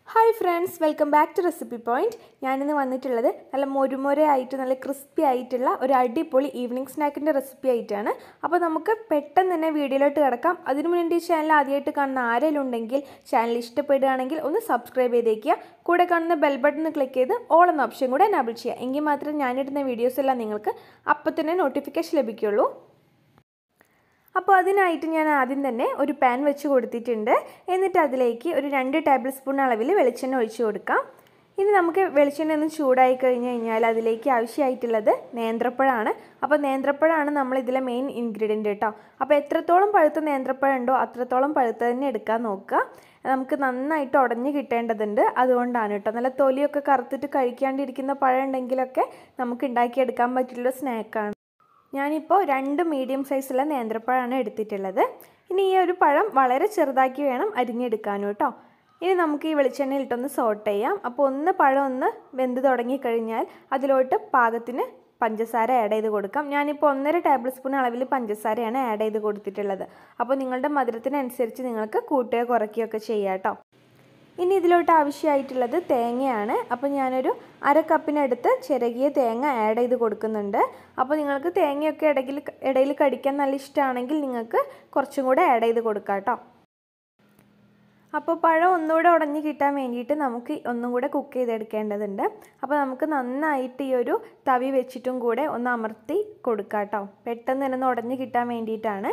hi friends welcome back to recipe point ഞാനിന്ന് വന്നിട്ടുള്ളത് നല്ല മൊരുമൊരയായിട്ട് നല്ല ക്രിസ്പി ആയിട്ടുള്ള ഒരു അടിപൊളി ഈവനിങ് സ്നാക്കിൻ്റെ റെസിപ്പി ആയിട്ടാണ് അപ്പോൾ നമുക്ക് പെട്ടെന്ന് തന്നെ വീഡിയോയിലോട്ട് കിടക്കാം അതിനു മുന്നേ ഈ ചാനൽ ആദ്യമായിട്ട് കാണുന്ന ആരെങ്കിലും ഉണ്ടെങ്കിൽ ചാനൽ ഇഷ്ടപ്പെടുകയാണെങ്കിൽ ഒന്ന് സബ്സ്ക്രൈബ് ചെയ്തേക്കുക കൂടെ കാണുന്ന ബെൽ ബട്ടൺ ക്ലിക്ക് ചെയ്ത് ഓൾ എന്ന ഓപ്ഷൻ കൂടെ എനാബിൾ ചെയ്യുക എങ്കിൽ മാത്രമേ ഞാനിടുന്ന വീഡിയോസ് എല്ലാം നിങ്ങൾക്ക് അപ്പോൾ തന്നെ നോട്ടിഫിക്കേഷൻ ലഭിക്കുള്ളൂ അപ്പോൾ അതിനായിട്ട് ഞാൻ ആദ്യം തന്നെ ഒരു പാൻ വെച്ച് കൊടുത്തിട്ടുണ്ട് എന്നിട്ട് അതിലേക്ക് ഒരു രണ്ട് ടേബിൾ സ്പൂൺ അളവിൽ വെളിച്ചെണ്ണ ഒഴിച്ച് കൊടുക്കാം ഇനി നമുക്ക് വെളിച്ചെണ്ണ ഒന്ന് ചൂടായി കഴിഞ്ഞ് കഴിഞ്ഞാൽ അതിലേക്ക് ആവശ്യമായിട്ടുള്ളത് നേന്ത്രപ്പഴമാണ് അപ്പോൾ നേന്ത്രപ്പഴമാണ് നമ്മൾ ഇതിലെ മെയിൻ ഇൻഗ്രീഡിയൻറ്റ് കേട്ടോ അപ്പോൾ എത്രത്തോളം പഴുത്ത നേന്ത്രപ്പഴം ഉണ്ടോ അത്രത്തോളം പഴുത്ത തന്നെ എടുക്കാൻ നോക്കുക നമുക്ക് നന്നായിട്ട് ഉടഞ്ഞ് കിട്ടേണ്ടതുണ്ട് അതുകൊണ്ടാണ് കേട്ടോ നല്ല തൊലിയൊക്കെ കറുത്തിട്ട് കഴിക്കാണ്ടിരിക്കുന്ന പഴം ഉണ്ടെങ്കിലൊക്കെ നമുക്ക് ഉണ്ടാക്കിയെടുക്കാൻ പറ്റുള്ള സ്നാക്കാണ് ഞാനിപ്പോൾ രണ്ട് മീഡിയം സൈസുള്ള നേന്ത്രപ്പഴമാണ് എടുത്തിട്ടുള്ളത് ഇനി ഈ ഒരു പഴം വളരെ ചെറുതാക്കി വേണം അരിഞ്ഞെടുക്കാനും കേട്ടോ ഇനി നമുക്ക് ഈ വെളിച്ചെണ്ണയിലിട്ടൊന്ന് സോട്ട് ചെയ്യാം അപ്പോൾ ഒന്ന് പഴം ഒന്ന് വെന്ത് തുടങ്ങിക്കഴിഞ്ഞാൽ അതിലോട്ട് പാകത്തിന് പഞ്ചസാര ആഡ് ചെയ്ത് കൊടുക്കാം ഞാനിപ്പോൾ ഒന്നര ടേബിൾ സ്പൂൺ അളവിൽ പഞ്ചസാരയാണ് ആഡ് ചെയ്ത് കൊടുത്തിട്ടുള്ളത് അപ്പോൾ നിങ്ങളുടെ മധുരത്തിനനുസരിച്ച് നിങ്ങൾക്ക് കൂട്ടുകയോ കുറയ്ക്കുകയൊക്കെ ചെയ്യാം കേട്ടോ ഇനി ഇതിലോട്ട് ആവശ്യമായിട്ടുള്ളത് തേങ്ങയാണ് അപ്പോൾ ഞാനൊരു അര കപ്പിനടുത്ത് ചിരകിയ തേങ്ങ ആഡ് ചെയ്ത് കൊടുക്കുന്നുണ്ട് അപ്പോൾ നിങ്ങൾക്ക് തേങ്ങയൊക്കെ ഇടയിൽ ഇടയിൽ കടിക്കാൻ നല്ല ഇഷ്ടമാണെങ്കിൽ നിങ്ങൾക്ക് കുറച്ചും കൂടെ ആഡ് ചെയ്ത് കൊടുക്കാം കേട്ടോ അപ്പോൾ പഴം ഒന്നുകൂടെ ഉടഞ്ഞ് കിട്ടാൻ വേണ്ടിയിട്ട് നമുക്ക് ഒന്നും കൂടെ കുക്ക് ചെയ്തെടുക്കേണ്ടതുണ്ട് അപ്പോൾ നമുക്ക് നന്നായിട്ട് ഈ ഒരു തവി വെച്ചിട്ടും കൂടെ ഒന്ന് അമർത്തി കൊടുക്കാം കേട്ടോ പെട്ടെന്ന് തന്നെ ഒന്ന് ഉടഞ്ഞ് കിട്ടാൻ വേണ്ടിയിട്ടാണ്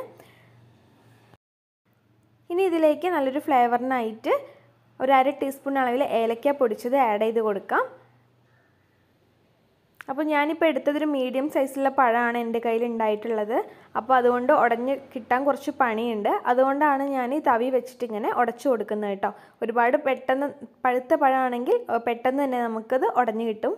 ഇനി ഇതിലേക്ക് നല്ലൊരു ഫ്ലേവറിനായിട്ട് ഒരു അര ടീസ്പൂൺ അളവിൽ ഏലക്ക പൊടിച്ചത് ആഡ് ചെയ്ത് കൊടുക്കാം അപ്പോൾ ഞാനിപ്പോൾ എടുത്തതൊരു മീഡിയം സൈസിലുള്ള പഴമാണ് എൻ്റെ കയ്യിൽ ഉണ്ടായിട്ടുള്ളത് അപ്പോൾ അതുകൊണ്ട് ഉടഞ്ഞ് കിട്ടാൻ കുറച്ച് പണിയുണ്ട് അതുകൊണ്ടാണ് ഞാൻ ഈ തവി വെച്ചിട്ട് ഇങ്ങനെ ഉടച്ചു കൊടുക്കുന്നത് കേട്ടോ ഒരുപാട് പെട്ടെന്ന് പഴുത്ത പഴമാണെങ്കിൽ പെട്ടെന്ന് തന്നെ നമുക്കത് ഉടഞ്ഞു കിട്ടും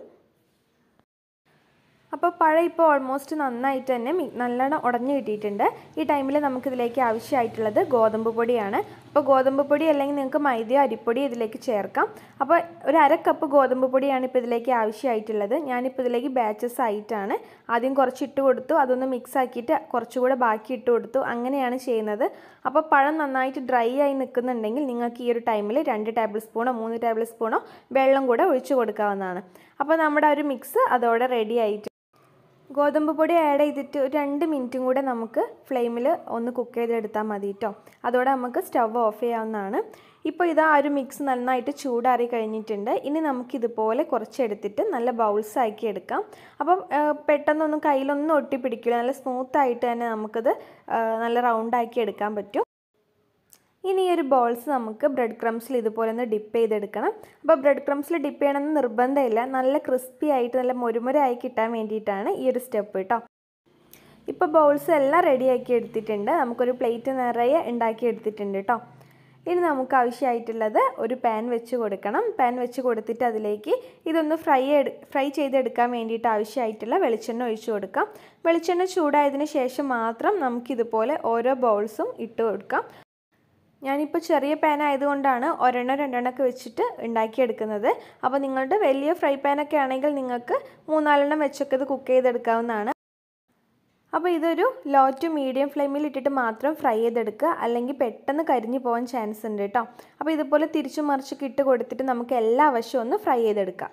അപ്പോൾ പഴം ഇപ്പോൾ ഓൾമോസ്റ്റ് നന്നായിട്ട് തന്നെ നല്ലോണം ഉടഞ്ഞു കിട്ടിയിട്ടുണ്ട് ഈ ടൈമിൽ നമുക്കിതിലേക്ക് ആവശ്യമായിട്ടുള്ളത് ഗോതമ്പ് പൊടിയാണ് അപ്പോൾ ഗോതമ്പ് പൊടി അല്ലെങ്കിൽ നിങ്ങൾക്ക് മൈദയോ അരിപ്പൊടി ഇതിലേക്ക് ചേർക്കാം അപ്പോൾ ഒരു അര കപ്പ് ഗോതമ്പ് പൊടിയാണ് ഇപ്പോൾ ഇതിലേക്ക് ആവശ്യമായിട്ടുള്ളത് ഞാനിപ്പോൾ ഇതിലേക്ക് ബാച്ചസ് ആയിട്ടാണ് ആദ്യം കുറച്ച് ഇട്ട് കൊടുത്തു അതൊന്ന് മിക്സ് ആക്കിയിട്ട് കുറച്ചുകൂടെ ബാക്കി ഇട്ട് കൊടുത്തു അങ്ങനെയാണ് ചെയ്യുന്നത് അപ്പോൾ പഴം നന്നായിട്ട് ഡ്രൈ ആയി നിൽക്കുന്നുണ്ടെങ്കിൽ നിങ്ങൾക്ക് ഈ ഒരു ടൈമിൽ രണ്ട് ടേബിൾ സ്പൂണോ മൂന്ന് ടേബിൾ സ്പൂണോ വെള്ളം കൂടെ ഒഴിച്ചു കൊടുക്കാവുന്നതാണ് അപ്പോൾ നമ്മുടെ ഒരു മിക്സ് അതോടെ റെഡി ആയിട്ട് ഗോതമ്പ് പൊടി ആഡ് ചെയ്തിട്ട് ഒരു രണ്ട് മിനിറ്റും കൂടെ നമുക്ക് ഫ്ലെയിമിൽ ഒന്ന് കുക്ക് ചെയ്തെടുത്താൽ മതി കേട്ടോ അതോടെ നമുക്ക് സ്റ്റവ് ഓഫ് ചെയ്യാവുന്നതാണ് ഇപ്പോൾ ഇതാ ഒരു മിക്സ് നന്നായിട്ട് ചൂടാറി കഴിഞ്ഞിട്ടുണ്ട് ഇനി നമുക്കിതുപോലെ കുറച്ചെടുത്തിട്ട് നല്ല ബൗൾസ് ആക്കി എടുക്കാം അപ്പം പെട്ടെന്നൊന്നും കയ്യിലൊന്നും ഒട്ടിപ്പിടിക്കില്ല നല്ല സ്മൂത്തായിട്ട് തന്നെ നമുക്കത് നല്ല റൗണ്ടാക്കി എടുക്കാൻ പറ്റും ഇനി ഈ ഒരു ബോൾസ് നമുക്ക് ബ്രെഡ് ക്രംസിൽ ഇതുപോലെ ഒന്ന് ഡിപ്പ് ചെയ്തെടുക്കണം അപ്പോൾ ബ്രെഡ് ക്രംസിൽ ഡിപ്പ് ചെയ്യണമെന്ന് നിർബന്ധമില്ല നല്ല ക്രിസ്പി ആയിട്ട് നല്ല മുരുമുരായി കിട്ടാൻ വേണ്ടിയിട്ടാണ് ഈ ഒരു സ്റ്റെപ്പ് കേട്ടോ ഇപ്പോൾ ബൗൾസ് എല്ലാം റെഡിയാക്കി എടുത്തിട്ടുണ്ട് നമുക്കൊരു പ്ലേറ്റ് നിറയെ ഉണ്ടാക്കി എടുത്തിട്ടുണ്ട് കേട്ടോ ഇനി നമുക്ക് ആവശ്യമായിട്ടുള്ളത് ഒരു പാൻ വെച്ച് കൊടുക്കണം പാൻ വെച്ച് കൊടുത്തിട്ട് അതിലേക്ക് ഇതൊന്ന് ഫ്രൈ ഫ്രൈ ചെയ്തെടുക്കാൻ വേണ്ടിയിട്ട് ആവശ്യമായിട്ടുള്ള വെളിച്ചെണ്ണ ഒഴിച്ചു കൊടുക്കാം വെളിച്ചെണ്ണ ചൂടായതിന് ശേഷം മാത്രം നമുക്കിതുപോലെ ഓരോ ബൗൾസും ഇട്ട് കൊടുക്കാം ഞാനിപ്പോൾ ചെറിയ പാൻ ആയതുകൊണ്ടാണ് ഒരെണ്ണം രണ്ടെണ്ണമൊക്കെ വെച്ചിട്ട് ഉണ്ടാക്കിയെടുക്കുന്നത് അപ്പോൾ നിങ്ങളുടെ വലിയ ഫ്രൈ പാനൊക്കെ ആണെങ്കിൽ നിങ്ങൾക്ക് മൂന്നാലെണ്ണം വെച്ചൊക്കെ ഇത് കുക്ക് ചെയ്തെടുക്കാവുന്നതാണ് അപ്പോൾ ഇതൊരു ലോ ടു മീഡിയം ഫ്ലെയിമിൽ ഇട്ടിട്ട് മാത്രം ഫ്രൈ ചെയ്തെടുക്കുക അല്ലെങ്കിൽ പെട്ടെന്ന് കരിഞ്ഞു പോകാൻ ചാൻസ് ഉണ്ട് കേട്ടോ അപ്പോൾ ഇതുപോലെ തിരിച്ചു മറിച്ചൊക്കെ ഇട്ട് കൊടുത്തിട്ട് നമുക്ക് എല്ലാ വശവും ഒന്ന് ഫ്രൈ ചെയ്തെടുക്കാം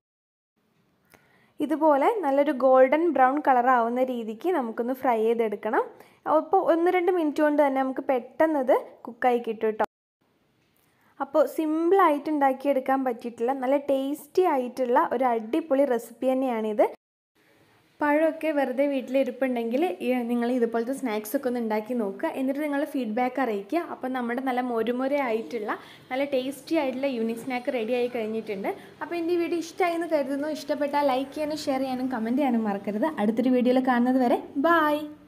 ഇതുപോലെ നല്ലൊരു ഗോൾഡൻ ബ്രൗൺ കളർ ആവുന്ന രീതിക്ക് നമുക്കൊന്ന് ഫ്രൈ ചെയ്തെടുക്കണം അപ്പോൾ ഒന്ന് രണ്ട് മിനിറ്റ് കൊണ്ട് തന്നെ നമുക്ക് പെട്ടെന്ന് ഇത് കുക്കായി കിട്ടും കേട്ടോ അപ്പോൾ സിമ്പിളായിട്ട് ഉണ്ടാക്കിയെടുക്കാൻ പറ്റിയിട്ടുള്ള നല്ല ടേസ്റ്റി ആയിട്ടുള്ള ഒരു അടിപൊളി റെസിപ്പി തന്നെയാണിത് പഴമൊക്കെ വെറുതെ വീട്ടിലിരിപ്പുണ്ടെങ്കിൽ നിങ്ങൾ ഇതുപോലത്തെ സ്നാക്സ് ഒക്കെ ഒന്ന് ഉണ്ടാക്കി നോക്കുക എന്നിട്ട് നിങ്ങൾ ഫീഡ്ബാക്ക് അറിയിക്കുക അപ്പോൾ നമ്മുടെ നല്ല മൊരുമൊര ആയിട്ടുള്ള നല്ല ടേസ്റ്റി ആയിട്ടുള്ള യൂണിക് സ്നാക്ക് റെഡി ആയി കഴിഞ്ഞിട്ടുണ്ട് അപ്പോൾ എൻ്റെ ഈ വീഡിയോ ഇഷ്ടമായി എന്ന് കരുതുന്നു ഇഷ്ടപ്പെട്ടാൽ ലൈക്ക് ചെയ്യാനും ഷെയർ ചെയ്യാനും കമൻറ്റ് ചെയ്യാനും മറക്കരുത് അടുത്തൊരു വീഡിയോയിൽ കാണുന്നത് വരെ ബായ്